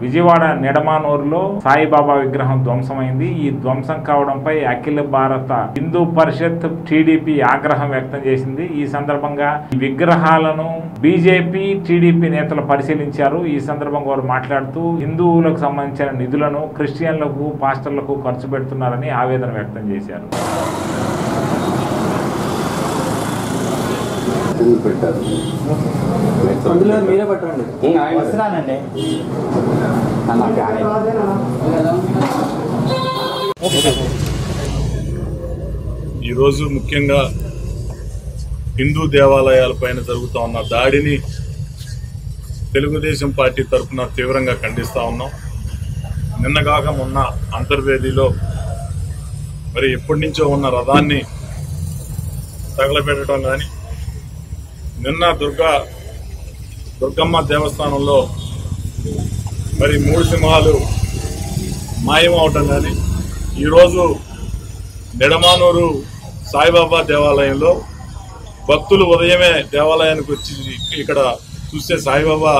విజయవాడ నిడమానూరులో సాయిబాబా విగ్రహం ధ్వంసమైంది ఈ ధ్వంసం కావడంపై అఖిల భారత హిందూ పరిషత్ టీడీపీ ఆగ్రహం వ్యక్తం చేసింది ఈ సందర్భంగా ఈ విగ్రహాలను బీజేపీ టీడీపీ నేతలు పరిశీలించారు ఈ సందర్భంగా వారు మాట్లాడుతూ హిందువులకు సంబంధించిన నిధులను క్రిస్టియన్లకు పాస్టర్లకు ఖర్చు పెడుతున్నారని ఆవేదన వ్యక్తం చేశారు ఎందుకు పెట్టారు అందులో మీరే పట్టండి వస్తున్నానండి అన్న ఫ్యాన్ ఈరోజు ముఖ్యంగా హిందూ దేవాలయాలపైన జరుగుతూ ఉన్న దాడిని తెలుగుదేశం పార్టీ తరఫున తీవ్రంగా ఖండిస్తా ఉన్నాం నిన్నగాక మొన్న అంతర్వేదిలో మరి ఎప్పటి నుంచో ఉన్న రథాన్ని తగలబెట్టడం కానీ నిన్న దుర్గా దుర్గమ్మ దేవస్థానంలో మరి మూడు సింహాలు మాయం అవటం కానీ ఈరోజు నిడమానూరు సాయిబాబా దేవాలయంలో భక్తులు ఉదయమే దేవాలయానికి వచ్చి ఇక్కడ చూస్తే సాయిబాబా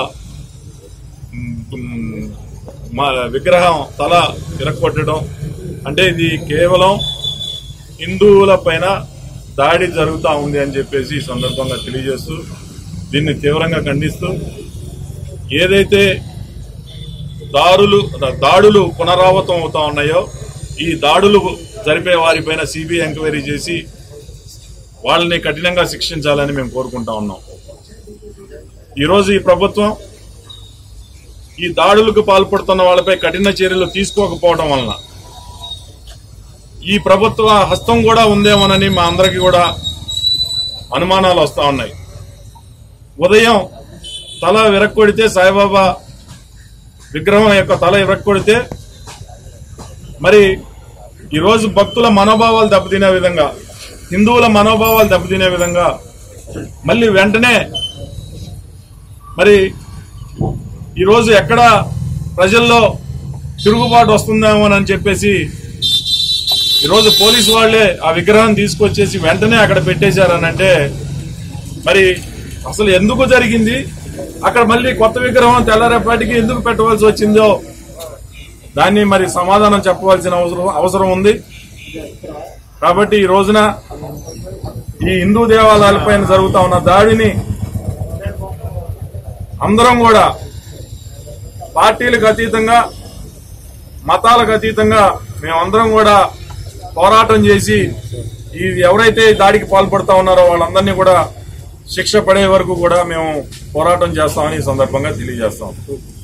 మ్, మా విగ్రహం తల ఇరక్కొట్టడం అంటే ఇది కేవలం హిందువుల పైన దాడి జరుగుతూ ఉంది అని చెప్పేసి ఈ సందర్భంగా తెలియజేస్తూ దీన్ని తీవ్రంగా ఖండిస్తూ ఏదైతే దారులు దాడులు పునరావృతం అవుతా ఉన్నాయో ఈ దాడులు జరిపే వారిపైన సిబిఐ ఎంక్వైరీ చేసి వాళ్ళని కఠినంగా శిక్షించాలని మేము కోరుకుంటా ఉన్నాం ఈరోజు ఈ ప్రభుత్వం ఈ దాడులకు పాల్పడుతున్న వాళ్ళపై కఠిన చర్యలు తీసుకోకపోవడం వలన ఈ ప్రభుత్వ హస్తం కూడా ఉందేమోనని మా అందరికీ కూడా అనుమానాలు వస్తా ఉన్నాయి ఉదయం తల విరక్కొడితే సాయిబాబా విగ్రహం యొక్క తల విరక్కొడితే మరి ఈరోజు భక్తుల మనోభావాలు దెబ్బతినే విధంగా హిందువుల మనోభావాలు దెబ్బతినే విధంగా మళ్ళీ వెంటనే మరి ఈరోజు ఎక్కడ ప్రజల్లో తిరుగుబాటు వస్తుందేమో అని చెప్పేసి ఈరోజు పోలీసు వాళ్లే ఆ విగ్రహం తీసుకొచ్చేసి వెంటనే అక్కడ పెట్టేశారనంటే మరి అసలు ఎందుకు జరిగింది అక్కడ మళ్ళీ కొత్త విగ్రహం తెల్లారేపాటికి ఎందుకు పెట్టవలసి వచ్చిందో దాన్ని మరి సమాధానం చెప్పవలసిన అవసరం అవసరం ఉంది కాబట్టి ఈ రోజున ఈ హిందూ దేవాలయాలపైన జరుగుతా ఉన్న దాడిని అందరం కూడా పార్టీలకు అతీతంగా మతాలకు అతీతంగా మేమందరం కూడా పోరాటం చేసి ఈ ఎవరైతే ఈ దాడికి పాల్పడతా ఉన్నారో వాళ్ళందరినీ కూడా శిక్ష పడే వరకు కూడా మేము పోరాటం చేస్తామని ఈ సందర్భంగా తెలియజేస్తాం